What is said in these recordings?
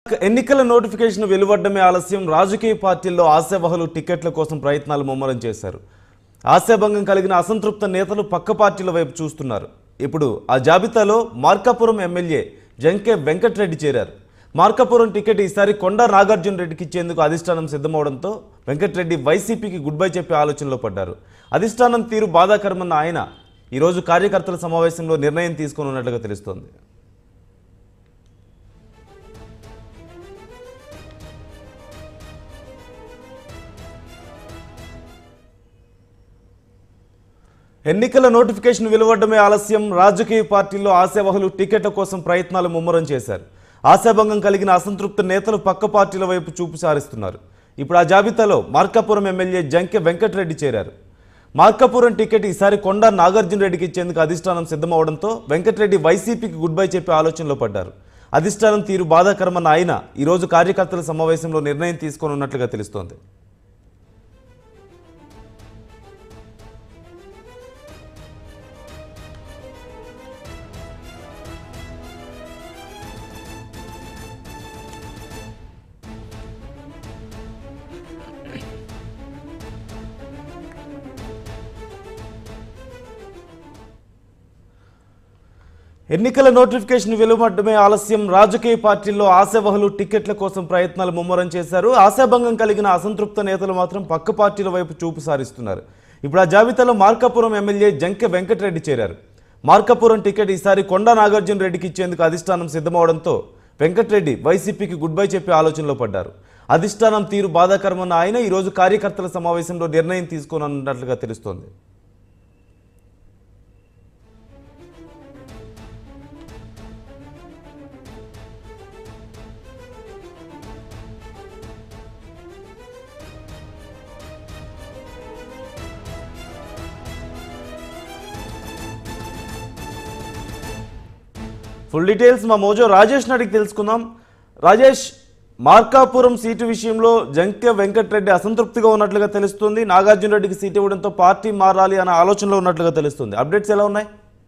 ఎన్నికల నోటిఫికేషన్ వెలువడ్డమే ఆలస్యం రాజకీయ పార్టీల్లో ఆశావహులు టికెట్ల కోసం ప్రయత్నాలు ముమ్మరం చేశారు ఆశాభంగం కలిగిన అసంతృప్త నేతలు పక్క పార్టీల వైపు చూస్తున్నారు ఇప్పుడు ఆ జాబితాలో మార్కాపురం ఎమ్మెల్యే జంకే వెంకటరెడ్డి చేరారు మార్కాపురం టికెట్ ఈసారి కొండా నాగార్జున రెడ్డికి ఇచ్చేందుకు అధిష్టానం సిద్ధమవడంతో వెంకటరెడ్డి వైసీపీకి గుడ్ బై చెప్పే ఆలోచనలో పడ్డారు అధిష్టానం తీరు బాధాకరమన్న ఆయన ఈరోజు కార్యకర్తల సమావేశంలో నిర్ణయం తీసుకోనున్నట్లుగా తెలుస్తోంది ఎన్నికల నోటిఫికేషన్ వెలువడమే ఆలస్యం రాజకీయ పార్టీల్లో ఆశావహులు టికెట్ల కోసం ప్రయత్నాలు ముమ్మరం చేశారు ఆశాభంగం కలిగిన అసంతృప్త నేతలు పక్క పార్టీల వైపు చూపు సారిస్తున్నారు ఇప్పుడు ఆ జాబితాలో మార్కాపురం ఎమ్మెల్యే జంకె వెంకటరెడ్డి చేరారు మార్కాపురం టికెట్ ఈసారి కొండా నాగార్జున రెడ్డికి ఇచ్చేందుకు అధిష్టానం సిద్ధమవడంతో వెంకటరెడ్డి వైసీపీకి గుడ్ బై చెప్పే ఆలోచనలో పడ్డారు అధిష్టానం తీరు బాధాకరమన్న ఆయన ఈరోజు కార్యకర్తల సమావేశంలో నిర్ణయం తీసుకోనున్నట్లుగా తెలుస్తోంది ఎన్నికల నోటిఫికేషన్ వెలువడమే ఆలస్యం రాజకీయ పార్టీల్లో ఆశావహులు టికెట్ల కోసం ప్రయత్నాలు ముమ్మరం చేశారు ఆశాభంగం కలిగిన అసంతృప్త నేతలు మాత్రం పక్క పార్టీల వైపు చూపు సారిస్తున్నారు ఇప్పుడు ఆ జాబితాలో మార్కాపురం ఎమ్మెల్యే జంకె వెంకటరెడ్డి చేరారు మార్కాపురం టికెట్ ఈసారి కొండా నాగార్జున రెడ్డికి ఇచ్చేందుకు అధిష్టానం సిద్ధమవడంతో వెంకటరెడ్డి వైసీపీకి గుడ్ బై చెప్పే ఆలోచనలో పడ్డారు అధిష్టానం తీరు బాధాకరమన్న ఆయన ఈరోజు కార్యకర్తల సమావేశంలో నిర్ణయం తీసుకోనున్నట్లుగా తెలుస్తోంది ఫుల్ డీటెయిల్స్ మా మోజో రాజేష్ అడిగి తెలుసుకుందాం రాజేష్ మార్కాపురం సీటు విషయంలో జంకె వెంకటరెడ్డి అసంతృప్తిగా ఉన్నట్లుగా తెలుస్తుంది నాగార్జున రెడ్డికి సీటు ఇవ్వడంతో పార్టీ మారాలి అనే ఆలోచనలో ఉన్నట్లుగా తెలుస్తుంది అప్డేట్స్ ఎలా ఉన్నాయి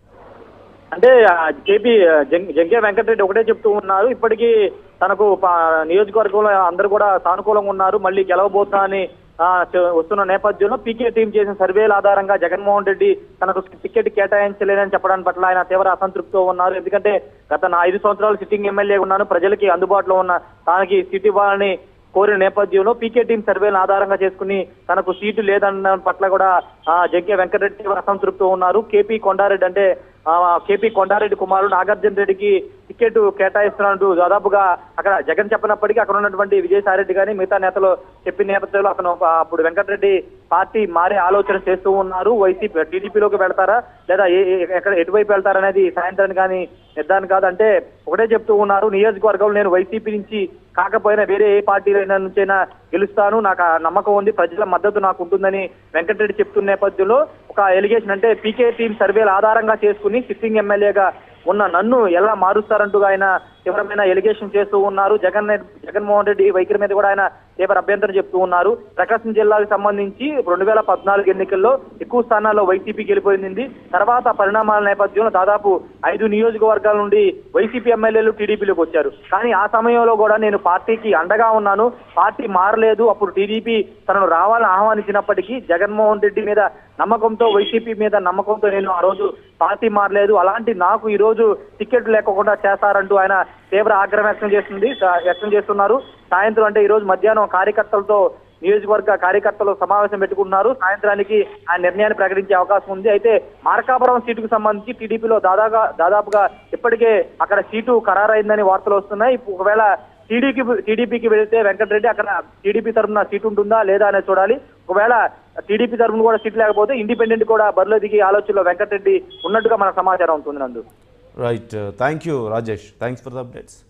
అంటే కేపీ జంకే వెంకటరెడ్డి ఒకటే చెప్తూ ఉన్నారు ఇప్పటికీ తనకు ప- నియోజకవర్గంలో అందరూ కూడా సానుకూలంగా ఉన్నారు మళ్ళీ గెలవబోతున్నా అని ఆ, చె- వస్తున్న నేపథ్యంలో పీకే టీం చేసిన సర్వేల ఆధారంగా జగన్మోహన్ రెడ్డి తనకు టికెట్ కేటాయించలేదని చెప్పడానికి పట్ల ఆయన తీవ్ర అసంతృప్తితో ఉన్నారు ఎందుకంటే గత నా ఐదు సంవత్సరాలు సిట్టింగ్ ఎమ్మెల్యే ఉన్నాను ప్రజలకి అందుబాటులో ఉన్న తనకి సీట్ ఇవ్వాలని కోరిన నేపథ్యంలో పీకే టీం సర్వేలను ఆధారంగా చేసుకుని తనకు సీటు లేదన్న పట్ల కూడా ఆ, జంకే వెంకటరెడ్డి తీవ్ర అసంతృప్తితో ఉన్నారు కేపీ కొండారెడ్డి అంటే ఆ, కేపీ కొండారెడ్డి కుమారుడు నాగార్జున రెడ్డికి టికెట్ కేటాయిస్తున్నట్టు దాదాపుగా అక్కడ జగన్ చెప్పినప్పటికీ అక్కడ ఉన్నటువంటి విజయసాయి రెడ్డి కానీ మిగతా నేతలు చెప్పిన నేపథ్యంలో అతను ఒక- అప్పుడు వెంకటరెడ్డి పార్టీ మారే ఆలోచన చేస్తూ ఉన్నారు వైసీపీ టీడీపీలోకి వెళ్తారా లేదా ఏ ఏ- ఎక్కడ ఎటువైపు వెళ్తారనేది సాయంత్రం కానీ నిర్ధారణ కాదు అంటే ఒకటే చెప్తూ ఉన్నారు నియోజకవర్గంలో నేను వైసీపీ నుంచి కాకపోయినా వేరే ఏ పార్టీలైనా నుంచైనా గెలుస్తాను నాకు ఆ నమ్మకం ఉంది ప్రజల మద్దతు నాకు ఉంటుందని వెంకటరెడ్డి చెప్తున్న నేపథ్యంలో ఒక ఎలిగేషన్ అంటే పీకే టీం సర్వేల ఆధారంగా చేసుకుని సిట్టింగ్ ఎమ్మెల్యేగా ఉన్న నన్ను ఎలా మారుస్తారంటూ ఆయన తీవ్రమైన ఎలిగేషన్ చేస్తూ ఉన్నారు జగన్ జగన్మోహన్ రెడ్డి వైఖరి మీద కూడా ఆయన తీవ్ర అభ్యంతరం చెప్తూ ఉన్నారు ప్రకాశం జిల్లాకు సంబంధించి రెండు వేల పద్నాలుగు ఎన్నికల్లో ఎక్కువ స్థానాల్లో వైసీపీ గెలిపోయింది తర్వాత పరిణామాల నేపథ్యంలో దాదాపు ఐదు నియోజకవర్గాల నుండి వైసీపీ ఎమ్మెల్యేలు టీడీపీలోకి వచ్చారు కానీ ఆ సమయంలో కూడా నేను పార్టీకి అండగా ఉన్నాను పార్టీ మారలేదు అప్పుడు టీడీపీ తనను రావాలని ఆహ్వానించినప్పటికీ జగన్మోహన్ రెడ్డి మీద నమ్మకంతో వైసీపీ మీద నమ్మకంతో నేను ఆ రోజు పార్టీ మారలేదు అలాంటి నాకు ఈ రోజు టికెట్ లేకుండా చేస్తారంటూ ఆయన తీవ్ర ఆగ్రహం వ్యక్తం చేస్తుంది వ్యక్తం చేస్తున్నారు సాయంత్రం అంటే ఈ రోజు మధ్యాహ్నం కార్యకర్తలతో నియోజకవర్గ కార్యకర్తలు సమావేశం పెట్టుకున్నారు సాయంత్రానికి ఆ నిర్ణయాన్ని ప్రకటించే అవకాశం ఉంది అయితే మార్కాపురం సీటుకు సంబంధించి టీడీపీలో దాదాగా దాదాపుగా ఇప్పటికే అక్కడ సీటు ఖరారైందని వార్తలు వస్తున్నాయి ఇప్పుడు ఒకవేళ టీడీపీ టీడీపీకి వెళితే వెంకటరెడ్డి అక్కడ టీడీపీ తరఫున సీటు ఉంటుందా లేదా అనేది చూడాలి ఒకవేళ టీడీపీ తరఫున కూడా సీట్ లేకపోతే ఇండిపెండెంట్ కూడా బరిలో దిగే ఆలోచనలో వెంకటరెడ్డి ఉన్నట్టుగా మన సమాచారం ఉంటుంది నందు right thank you Rajesh thanks for the updates